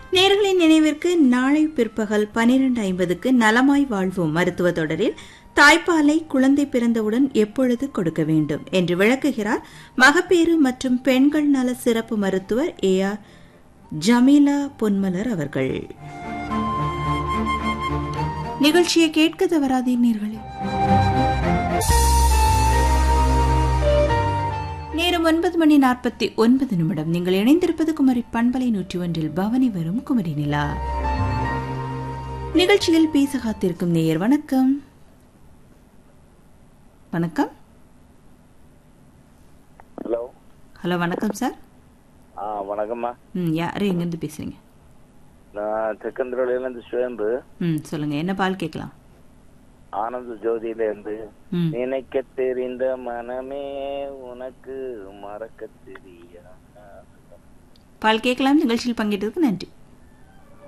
நேர்களின் நினைவிற்கு நாளை பிற்பகல் பனிரெண்டு ஐம்பதுக்கு நலமாய் வாழ்வோம் மருத்துவ தொடரில் தாய்ப்பாலை குழந்தை பிறந்தவுடன் எப்பொழுது கொடுக்க வேண்டும் என்று விளக்குகிறார் மகப்பேறு மற்றும் பெண்கள் நல சிறப்பு மருத்துவர் ஏ ஆர் ஜமீலா பொன்மலர் அவர்கள் நிகழ்ச்சியை கேட்க தவறாதீர்களே நேரம் ஒன்பது மணி நாற்பத்தி ஒன்பது நிமிடம் நீங்கள் இணைந்திருப்பது குமரி பண்பலை நூற்றி ஒன்றில் பவனி வரும் குமரி நிலா நிகழ்ச்சியில் பேச காத்திருக்கும் நேயர் வணக்கம் வணக்கம் ஹலோ ஹலோ வணக்கம் சார் ஆ வணக்கம்மா ம் யார் எங்கேருந்து பேசுறீங்க நான் தெக்கந்திரோலேருந்து சுயம்பு ம் சொல்லுங்க என்ன பால் கேட்கலாம் ஆனந்த ஜோதியிலேருந்து ம் நினைக்க தெரிந்த மனமே உனக்கு மறக்க தெரியா பால் கேட்கலாம் நிகழ்ச்சியில் பங்கேற்றதுக்கு நன்றி